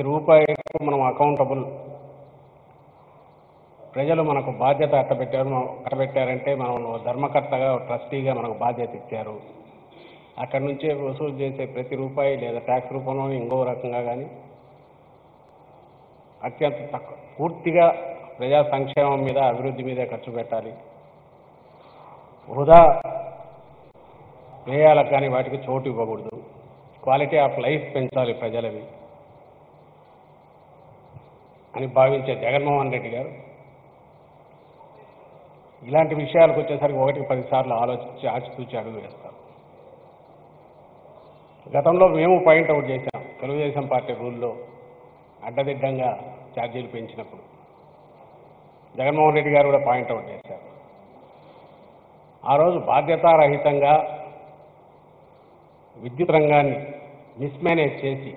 ప్రతి రూపాయికి మనం అకౌంటబుల్ ప్రజలు మనకు బాధ్యత అట్టబెట్టారు మనం అట్టబెట్టారంటే మనం ధర్మకర్తగా ట్రస్టీగా మనకు బాధ్యత ఇచ్చారు అక్కడి నుంచే వసూలు చేసే ప్రతి రూపాయి లేదా ట్యాక్స్ రూపంలో ఇంకో రకంగా కానీ అత్యంత తక్కువ పూర్తిగా ప్రజా సంక్షేమం మీద అభివృద్ధి మీద ఖర్చు పెట్టాలి వృధా వ్యయాలకు కానీ వాటికి చోటు ఇవ్వకూడదు క్వాలిటీ ఆఫ్ లైఫ్ పెంచాలి ప్రజలవి అని భావించే జగన్మోహన్ రెడ్డి గారు ఇలాంటి విషయాలకు వచ్చేసరికి ఒకటికి పదిసార్లు ఆలోచించి ఆచితూచి అడుగు వేస్తారు గతంలో మేము పాయింట్ అవుట్ చేశాం తెలుగుదేశం పార్టీ రూల్లో అడ్డదిడ్డంగా ఛార్జీలు పెంచినప్పుడు జగన్మోహన్ రెడ్డి గారు కూడా పాయింట్ అవుట్ చేశారు ఆ రోజు బాధ్యతారహితంగా విద్యుత్ రంగాన్ని మిస్మేనేజ్ చేసి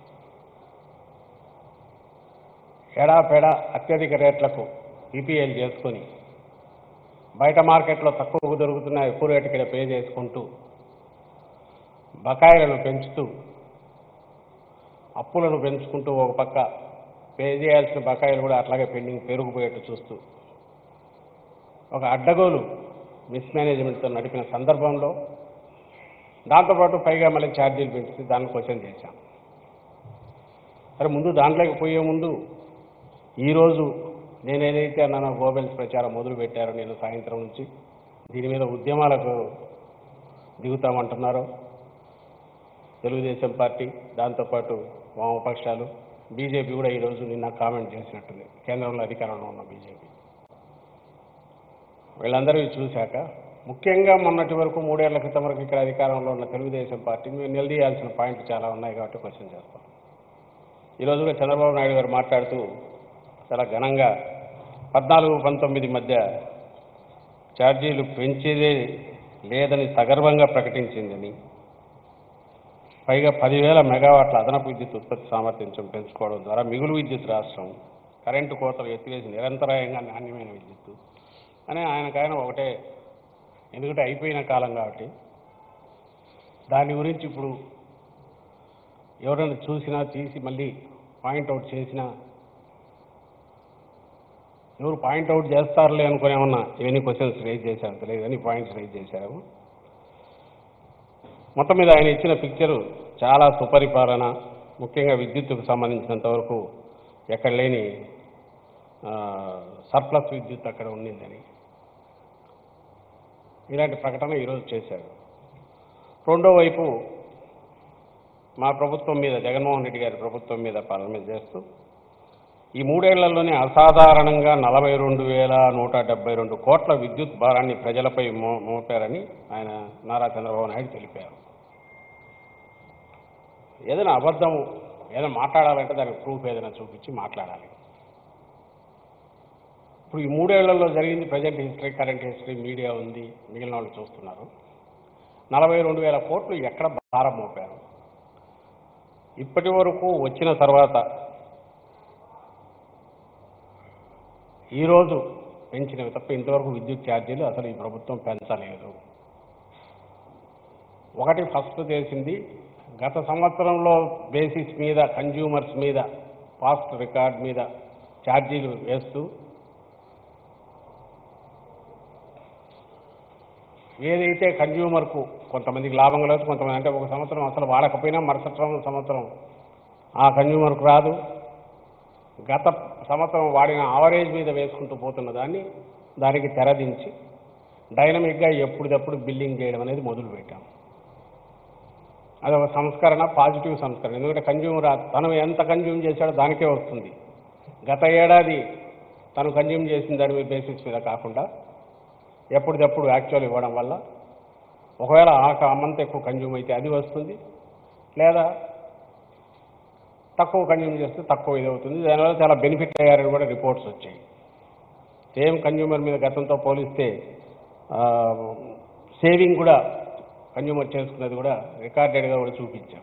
ఎడాపెడా అత్యధిక రేట్లకు పీపీఎల్ చేసుకొని బయట మార్కెట్లో తక్కువకు దొరుకుతున్న ఎక్కువ రేటుకి పే చేసుకుంటూ బకాయిలను పెంచుతూ అప్పులను పెంచుకుంటూ ఒక పక్క పే చేయాల్సిన బకాయిలు కూడా అట్లాగే పెండింగ్ పెరుగుపోయేట్టు చూస్తూ ఒక అడ్డగోలు మిస్మేనేజ్మెంట్తో నడిపిన సందర్భంలో దాంతోపాటు పైగా మళ్ళీ ఛార్జీలు పెంచి దాన్ని క్వశ్చన్ చేశాం సరే ముందు దాంట్లోకి పోయే ముందు ఈరోజు నేను ఏదైతే అన్నానో గోబెల్స్ ప్రచారం మొదలు పెట్టారో నేను సాయంత్రం నుంచి దీని మీద ఉద్యమాలకు దిగుతామంటున్నారో తెలుగుదేశం పార్టీ దాంతోపాటు వామపక్షాలు బీజేపీ కూడా ఈరోజు నిన్న కామెంట్ చేసినట్టుంది కేంద్రంలో అధికారంలో ఉన్న బీజేపీ వీళ్ళందరూ ఇవి చూశాక ముఖ్యంగా మొన్నటి వరకు మూడేళ్ల క్రితం వరకు ఇక్కడ అధికారంలో ఉన్న తెలుగుదేశం పార్టీని మేము నిలదీయాల్సిన పాయింట్లు చాలా ఉన్నాయి కాబట్టి క్వశ్చన్ చేస్తాం ఈరోజు కూడా చంద్రబాబు నాయుడు గారు మాట్లాడుతూ చాలా ఘనంగా పద్నాలుగు పంతొమ్మిది మధ్య ఛార్జీలు పెంచేదే లేదని సగర్వంగా ప్రకటించిందని పైగా పదివేల మెగావాట్ల అదనపు విద్యుత్ ఉత్పత్తి సామర్థ్యం పెంచుకోవడం ద్వారా మిగులు విద్యుత్ రాష్ట్రం కరెంటు కోతలు ఎత్తివేసి నిరంతరాయంగా నాణ్యమైన విద్యుత్తు అని ఆయనకాయన ఒకటే ఎందుకంటే అయిపోయిన కాలం కాబట్టి దాని గురించి ఇప్పుడు ఎవరైనా చూసినా తీసి మళ్ళీ పాయింట్అవుట్ చేసినా ఎవరు పాయింట్అవుట్ చేస్తారులే అనుకుని ఏమన్నా ఇవన్నీ క్వశ్చన్స్ రైజ్ చేశారు తెలియదు కానీ పాయింట్స్ రైజ్ చేశారు మొత్తం మీద ఆయన ఇచ్చిన పిక్చరు చాలా సుపరిపాలన ముఖ్యంగా విద్యుత్తుకు సంబంధించినంత వరకు ఎక్కడ లేని సర్ప్లస్ విద్యుత్ అక్కడ ఉండిందని ఇలాంటి ప్రకటన ఈరోజు చేశారు రెండో వైపు మా ప్రభుత్వం మీద జగన్మోహన్ రెడ్డి గారి ప్రభుత్వం మీద పాలన మీద చేస్తూ ఈ మూడేళ్లలోనే అసాధారణంగా నలభై రెండు వేల నూట డెబ్బై రెండు కోట్ల విద్యుత్ భారాన్ని ప్రజలపై మో మోపారని ఆయన నారా చంద్రబాబు నాయుడు తెలిపారు ఏదైనా అబద్ధం ఏదైనా మాట్లాడాలంటే దానికి ప్రూఫ్ ఏదైనా చూపించి మాట్లాడాలి ఇప్పుడు ఈ మూడేళ్లలో జరిగింది present history current history media ఉంది మిగిలిన వాళ్ళు చూస్తున్నారు నలభై రెండు వేల కోట్లు ఎక్కడ భారం మోపారు ఇప్పటి వరకు వచ్చిన తర్వాత ఈరోజు పెంచినవి తప్ప ఇంతవరకు విద్యుత్ ఛార్జీలు అసలు ఈ ప్రభుత్వం పెంచలేదు ఒకటి ఫస్ట్ చేసింది గత సంవత్సరంలో బేసిస్ మీద కన్జ్యూమర్స్ మీద పాస్ట్ రికార్డ్ మీద ఛార్జీలు వేస్తూ ఏదైతే కన్జ్యూమర్కు కొంతమందికి లాభం కలవచ్చు కొంతమంది అంటే ఒక సంవత్సరం అసలు వాడకపోయినా మరుసటి సంవత్సరం ఆ కన్జ్యూమర్కు రాదు గత సంవత్సరం వాడిన ఆవరేజ్ మీద వేసుకుంటూ పోతున్న దాన్ని దానికి తెరదించి డైనమిక్గా ఎప్పటికప్పుడు బిల్లింగ్ చేయడం అనేది మొదలుపెట్టాం అది ఒక సంస్కరణ పాజిటివ్ సంస్కరణ ఎందుకంటే కన్జ్యూమర్ తను ఎంత కన్జ్యూమ్ చేశాడో దానికే వస్తుంది గత ఏడాది తను కన్జ్యూమ్ చేసిన దాని మీద బేసిస్ మీద కాకుండా ఎప్పటికప్పుడు యాక్చువల్ ఇవ్వడం వల్ల ఒకవేళ ఆ అమంత ఎక్కువ కన్జ్యూమ్ అయితే అది వస్తుంది లేదా తక్కువ కన్జ్యూమ్ చేస్తే తక్కువ ఇది అవుతుంది దానివల్ల చాలా బెనిఫిట్ అయ్యారని కూడా రిపోర్ట్స్ వచ్చాయి సేమ్ కన్జ్యూమర్ మీద గతంతో పోలిస్తే సేవింగ్ కూడా కన్జ్యూమర్ చేసుకున్నది కూడా రికార్డెడ్గా కూడా చూపించాం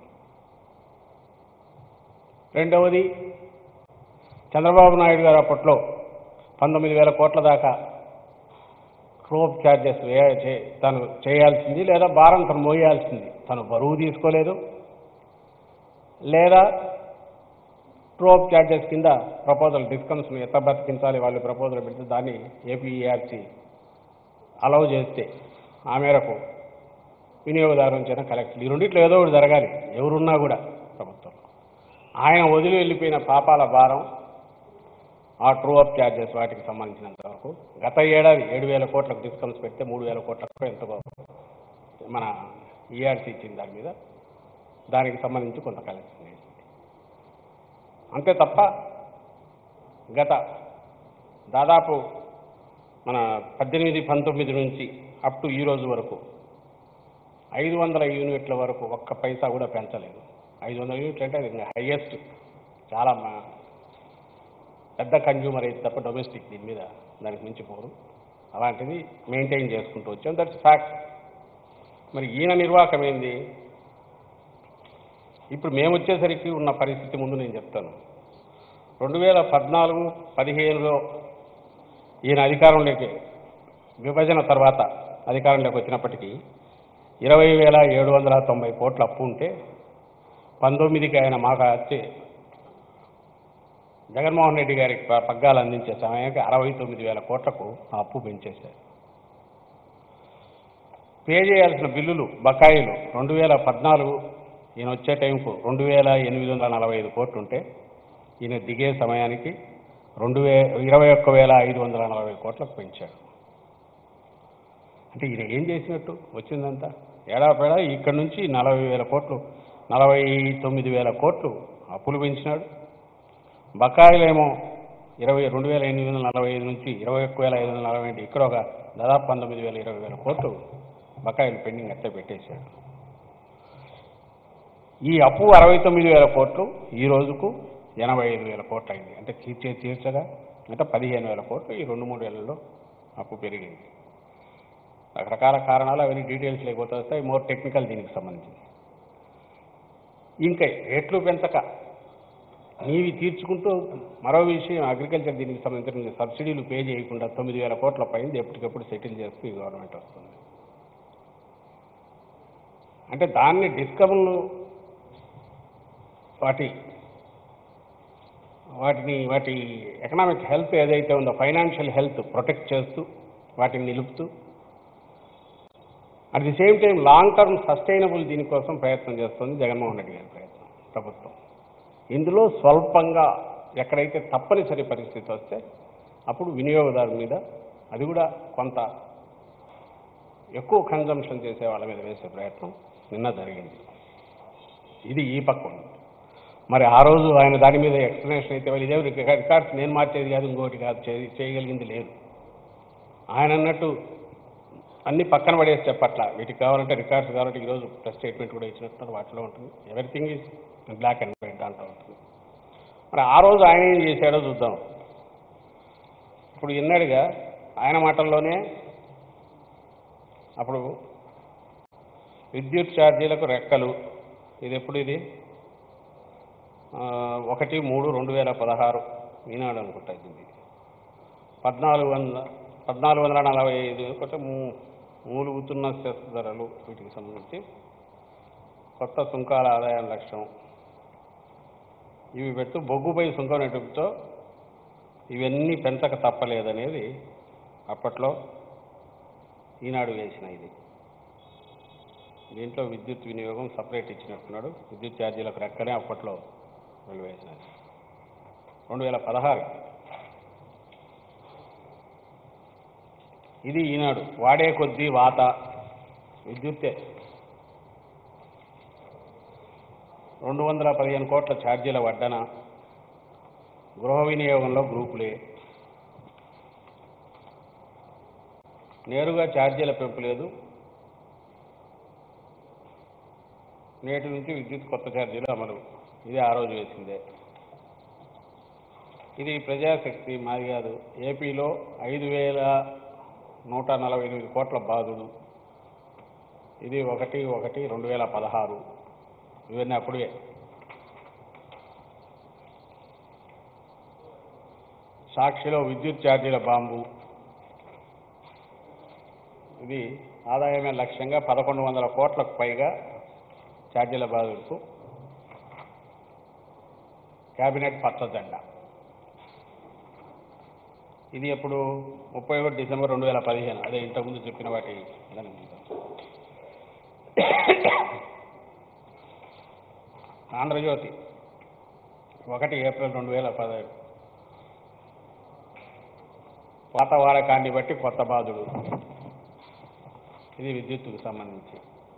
రెండవది చంద్రబాబు నాయుడు గారు అప్పట్లో పంతొమ్మిది వేల కోట్ల దాకా క్రోప్ ఛార్జెస్ వే- చే- తను చేయాల్సింది లేదా భారం తను మోయాల్సింది తను బరువు తీసుకోలేదు లేదా ట్రూ ఆఫ్ ఛార్జెస్ కింద ప్రపోజల్ డిస్కమ్స్ను ఎట్లా బతికించాలి వాళ్ళు ప్రపోజల్ పెడితే దాన్ని ఏపీఈఆర్సీ అలౌ చేస్తే ఆ మేరకు వినియోగదారు నుంచి కలెక్ట్ ఈ రెండిట్లో ఏదో ఒకటి జరగాలి ఎవరున్నా కూడా ప్రభుత్వం ఆయన వదిలి వెళ్ళిపోయిన పాపాల భారం ఆ ట్రూ అప్ ఛార్జెస్ వాటికి సంబంధించినంత వరకు గత ఏడాది ఏడు వేల కోట్లకు డిస్కౌంట్స్ పెడితే మూడు వేల కోట్లకు ఎంతో మన ఈఆర్సీ ఇచ్చింది దాని మీద దానికి సంబంధించి కొంత కలెక్షన్ చేసింది అంతే తప్ప గత దాదాపు మన పద్దెనిమిది పంతొమ్మిది నుంచి అప్ టు ఈ రోజు వరకు ఐదు వందల యూనిట్ల వరకు ఒక్క పైసా కూడా పెంచలేదు ఐదు వందల యూనిట్లు అంటే అది ఇంకా హైయెస్ట్ చాలా మా పెద్ద కన్జ్యూమర్ అయితే తప్ప డొమెస్టిక్ దీని మీద దానికి మించిపోరు అలాంటిది మెయింటైన్ చేసుకుంటూ వచ్చాం దట్స్ ఫ్యాక్ట్ మరి ఈయన నిర్వాహకం ఏంది ఇప్పుడు మేము వచ్చేసరికి ఉన్న పరిస్థితి ముందు నేను చెప్తాను రెండు వేల పద్నాలుగు పదిహేనులో ఈయన అధికారంలోకి విభజన తర్వాత అధికారంలోకి వచ్చినప్పటికీ ఇరవై వేల ఏడు వందల తొంభై కోట్ల అప్పు ఉంటే పంతొమ్మిదికి ఆయన మాకు వచ్చి జగన్మోహన్ రెడ్డి గారికి ప- పగ్గాలు అందించే సమయానికి అరవై తొమ్మిది వేల కోట్లకు ఆ అప్పు పెంచేశారు పే చేయాల్సిన బిల్లులు బకాయిలు రెండు వేల పద్నాలుగు ఈయన వచ్చే టైంకు రెండు వేల ఎనిమిది వందల నలభై ఐదు కోట్లు ఉంటే ఈయన దిగే సమయానికి రెండు వే ఇరవై ఒక్క వేల ఐదు వందల నలభై కోట్లకు పెంచాడు అంటే ఈయన ఏం చేసినట్టు వచ్చిందంతా ఏడాపేడా ఇక్కడ నుంచి నలభై వేల కోట్లు నలభై తొమ్మిది వేల కోట్లు అప్పులు పెంచినాడు బకాయిలేమో ఇరవై రెండు వేల ఎనిమిది వందల నలభై ఐదు నుంచి ఇరవై ఒక్క వేల ఐదు వందల నలభై ఐదు ఇక్కడ ఒక దాదాపు పంతొమ్మిది వేల ఇరవై వేల కోట్లు బకాయిలు పెండింగ్ అట్లే పెట్టేశాడు ఈ అప్పు అరవై తొమ్మిది వేల కోట్లు ఈ రోజుకు ఎనభై ఐదు వేల కోట్లు అయింది అంటే తీర్చే తీర్చగా అంటే పదిహేను వేల కోట్లు ఈ రెండు మూడు ఏళ్లలో అప్పు పెరిగింది రకరకాల కారణాలు అవన్నీ డీటెయిల్స్ లేకపోతే వస్తాయి మోర్ టెక్నికల్ దీనికి సంబంధించి ఇంకా రేట్లు పెంచక నీవి తీర్చుకుంటూ మరో విషయం అగ్రికల్చర్ దీనికి సంబంధించిన సబ్సిడీలు పే చేయకుండా తొమ్మిది వేల కోట్ల పైన ఎప్పటికప్పుడు సెటిల్ చేస్తూ ఈ గవర్నమెంట్ వస్తుంది అంటే దాన్ని డిస్కమ్లు వాటి వాటిని వాటి ఎకనామిక్ హెల్త్ ఏదైతే ఉందో ఫైనాన్షియల్ హెల్త్ ప్రొటెక్ట్ చేస్తూ వాటిని నిలుపుతూ at the same time long term sustainable దీనికోసం ప్రయత్నం చేస్తుంది జగన్మోహన్ రెడ్డి గారి ప్రయత్నం ప్రభుత్వం ఇందులో స్వల్పంగా ఎక్కడైతే తప్పనిసరి పరిస్థితి వస్తే అప్పుడు వినియోగదారు మీద అది కూడా కొంత ఎక్కువ కన్జంప్షన్ చేసే వాళ్ళ మీద వేసే ప్రయత్నం నిన్న జరిగింది ఇది ఈ పక్క ఉంది మరి ఆ రోజు ఆయన దాని మీద ఎక్స్ప్లెనేషన్ అయితే వాళ్ళు ఇదే రికార్డ్స్ నేను మార్చేది కాదు ఇంకోటి కాదు చేయ- చేయగలిగింది లేదు ఆయన అన్నట్టు అన్ని పక్కన పడేసి చెప్పట్ల వీటికి కావాలంటే రికార్డ్స్ కావాలంటే ఈరోజు ప్రెస్ స్టేట్మెంట్ కూడా ఇచ్చినట్టు వాటిలో ఉంటుంది everything is black and white దాంట్లో ఉంటుంది మరి ఆ రోజు ఆయన ఏం చేశాడో చూద్దాం ఇప్పుడు విన్నాడుగా ఆయన మాటల్లోనే అప్పుడు విద్యుత్ ఛార్జీలకు రెక్కలు ఇది ఎప్పుడు ఇది ఆ, ఒకటి మూడు రెండు వేల పదహారు ఈనాడు అనుకుంటా ఇది పద్నాలుగు వందల పద్నాలుగు వందల నలభై ఐదు ఒకటి మూ- మూలుగుతున్న సెస్ ధరలు వీటికి సంబంధించి కొత్త సుంకాల ఆదాయం లక్ష్యం ఇవి పెడుతూ బొగ్గుపై సుంకం నెట్టుతో ఇవన్నీ పెంచక తప్పలేదనేది అప్పట్లో ఈనాడు వేసిన ఇది దీంట్లో విద్యుత్ వినియోగం సపరేట్ ఇచ్చినట్టున్నాడు విద్యుత్ ఛార్జీలకు రెక్కనే అప్పట్లో వీళ్ళు వేసినది రెండు వేల పదహారు ఇది ఈనాడు వాడే కొద్దీ వాత విద్యుత్తే రెండు వందల పదిహేను కోట్ల ఛార్జీల వడ్డన గృహ వినియోగంలో గ్రూపులే నేరుగా ఛార్జీల పెంపు లేదు నేటి నుంచి విద్యుత్ కొత్త ఛార్జీలు అమలు ఇది ఆ రోజు వేసిందే ఇది ప్రజాశక్తి మాది కాదు ఏపీలో ఐదు వేల నూట నలభై ఎనిమిది కోట్ల బాధుడు ఇది ఒకటి ఒకటి రెండు వేల పదహారు ఇవన్నీ అప్పుడే సాక్షిలో విద్యుత్ ఛార్జీల బాంబు ఇది ఆదాయమే లక్ష్యంగా పదకొండు వందల కోట్లకు పైగా ఛార్జీల బాధలకు క్యాబినెట్ పచ్చ జెండా ఇది ఎప్పుడు ముప్పై ఒకటి డిసెంబర్ రెండు వేల పదిహేను అదే ఇంతకుముందు చెప్పిన వాటి దాని మీద. ఆంధ్రజ్యోతి ఒకటి ఏప్రిల్ రెండు వేల పదహైదు పాత వాడకాన్ని బట్టి కొత్త బాధుడు ఇది విద్యుత్తుకు సంబంధించి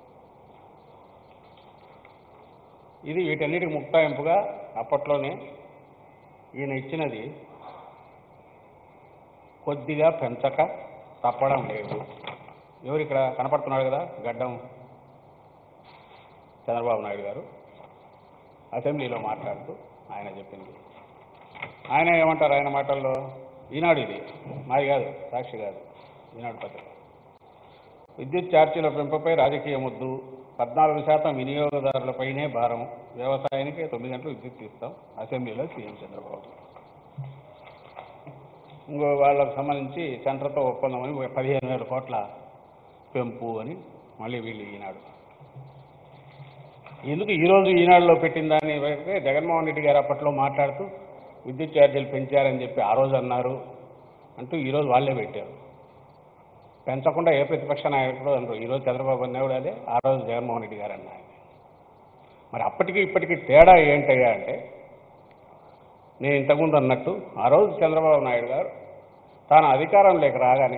ఇది వీటన్నిటికి ముక్తాయింపుగా అప్పట్లోనే ఈయన ఇచ్చినది కొద్దిగా పెంచక తప్పడం లేదు ఎవరు ఇక్కడ కనపడుతున్నాడు కదా గడ్డం చంద్రబాబు నాయుడు గారు అసెంబ్లీలో మాట్లాడుతూ ఆయన చెప్పింది ఆయన ఏమంటారు ఆయన మాటల్లో ఈనాడు ఇది మాది కాదు సాక్షి కాదు ఈనాడు పత్రిక విద్యుత్ ఛార్జీల పెంపుపై రాజకీయ ముద్దు పద్నాలుగు శాతం వినియోగదారులపైనే భారం వ్యవసాయానికి తొమ్మిది గంటలు విద్యుత్ ఇస్తాం అసెంబ్లీలో సీఎం చంద్రబాబు ఇంకో వాళ్ళకు సంబంధించి సెంటర్తో ఒప్పందం అని ఒక పదిహేను వేల కోట్ల పెంపు అని మళ్ళీ వీళ్ళు ఈనాడు ఎందుకు ఈరోజు ఈనాడులో పెట్టిన దాన్ని అయితే జగన్మోహన్ రెడ్డి గారు అప్పట్లో మాట్లాడుతూ విద్యుత్ ఛార్జీలు పెంచారని చెప్పి ఆ రోజు అన్నారు అంటూ ఈరోజు వాళ్ళే పెట్టారు పెంచకుండా ఏ ప్రతిపక్ష నాయకుడు అనరు ఈరోజు చంద్రబాబు అన్నాడు అదే ఆ రోజు జగన్మోహన్ రెడ్డి గారు అన్నారు మరి అప్పటికి ఇప్పటికి తేడా ఏంటయ్యా అంటే నేను ఇంతకుముందు అన్నట్టు ఆ రోజు చంద్రబాబు నాయుడు గారు తాను అధికారం లేక రాగానే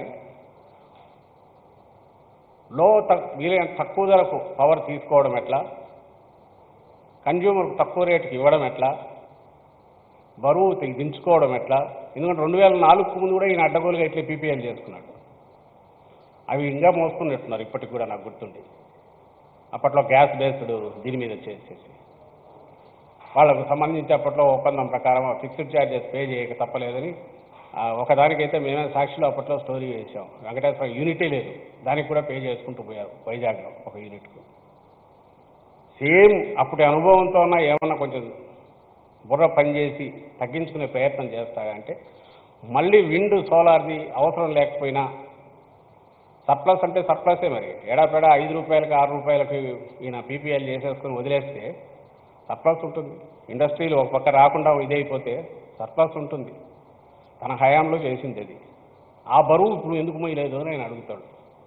లో తక్- వీలైన తక్కువ ధరకు పవర్ తీసుకోవడం ఎట్లా కన్జ్యూమర్కు తక్కువ రేటుకి ఇవ్వడం ఎట్లా బరువు తి- దించుకోవడం ఎట్లా ఎందుకంటే రెండు వేల నాలుగుకు ముందు కూడా ఈయన అడ్డగోలుగా ఇట్లా పీపీఎల్ చేసుకున్నాడు అవి ఇంకా మోసుకున్నట్టున్నారు ఇప్పటికి కూడా నాకు గుర్తుంది అప్పట్లో గ్యాస్ బేస్డ్ దీని మీద చేసేసి వాళ్ళకు సంబంధించి అప్పట్లో ఒప్పందం ప్రకారం ఫిక్స్డ్ ఛార్జెస్ పే చేయక తప్పలేదని ఆ, ఒకదానికైతే మేమే సాక్షిలో అప్పట్లో స్టోరీ వేసాం వెంకటేశ్వర యూనిటే లేదు దానికి కూడా పే చేసుకుంటూ పోయారు వైజాగ్లో ఒక యూనిట్కు సేమ్ అప్పటి అనుభవంతో ఉన్న ఏమన్నా కొంచెం బుర్ర పనిచేసి తగ్గించుకునే ప్రయత్నం చేస్తాయంటే మళ్ళీ విండ్ సోలార్ది అవసరం లేకపోయినా సర్ప్లస్ అంటే సర్ప్లసే మరి ఏడాపేడా ఐదు రూపాయలకి ఆరు రూపాయలకి ఈయన పీపీఎల్ చేసేసుకుని వదిలేస్తే సర్ప్లస్ ఉంటుంది ఇండస్ట్రీలు ఒక పక్క రాకుండా ఇదైపోతే సర్ప్లస్ ఉంటుంది తన హయాంలో చేసింది అది ఆ బరువు ఇప్పుడు ఎందుకు మొయ్యలేదు అని నేను అడుగుతాడు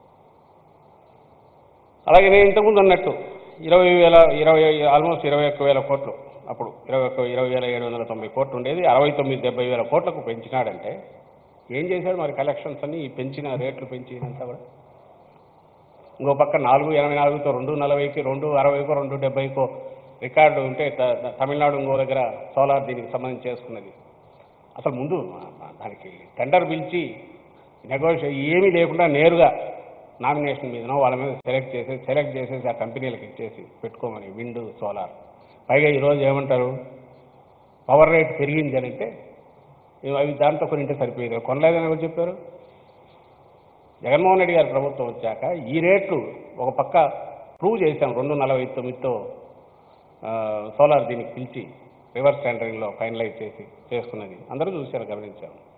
అలాగే నేను ఇంతకుముందు అన్నట్టు ఇరవై వేల ఇరవై ఆల్మోస్ట్ ఇరవై ఒక్క వేల కోట్లు అప్పుడు ఇరవై ఒక్క ఇరవై వేల ఏడు వందల తొంభై కోట్లు ఉండేది అరవై తొమ్మిది డెబ్బై వేల కోట్లకు పెంచినాడంటే ఏం చేశాడు మరి కలెక్షన్స్ అన్ని ఈ పెంచిన రేట్లు పెంచినంతా కూడా ఇంకో పక్క నాలుగు ఎనభై నాలుగుతో రెండు నలభైకి రెండు అరవైకో రెండు డెబ్బైకో రికార్డు ఉంటే త- త- తమిళనాడు ఇంకో దగ్గర సోలార్ దీనికి సంబంధించి చేసుకున్నది అసలు ముందు దానికి టెండర్ పిలిచి నెగోషియే ఏమీ లేకుండా నేరుగా నామినేషన్ మీదనో వాళ్ళ మీద సెలెక్ట్ చేసి సెలెక్ట్ చేసేసి ఆ కంపెనీలకు ఇచ్చేసి పెట్టుకోమని విండ్ సోలార్ పైగా ఈరోజు ఏమంటారు పవర్ రేట్ పెరిగింది అని అంటే ఇవి అవి దాంతో కొనింటే సరిపోయేది కొనలేదని ఎవరు చెప్పారు జగన్మోహన్ రెడ్డి గారి ప్రభుత్వం వచ్చాక ఈ రేట్లు ఒక పక్క ప్రూవ్ చేశాం రెండు నలభై తొమ్మిదితో ఆ, సోలార్ దీనికి పిలిచి రివర్స్ టెండరింగ్లో ఫైనలైజ్ చేసి చేసుకున్నది అందరూ చూశారు గమనించాం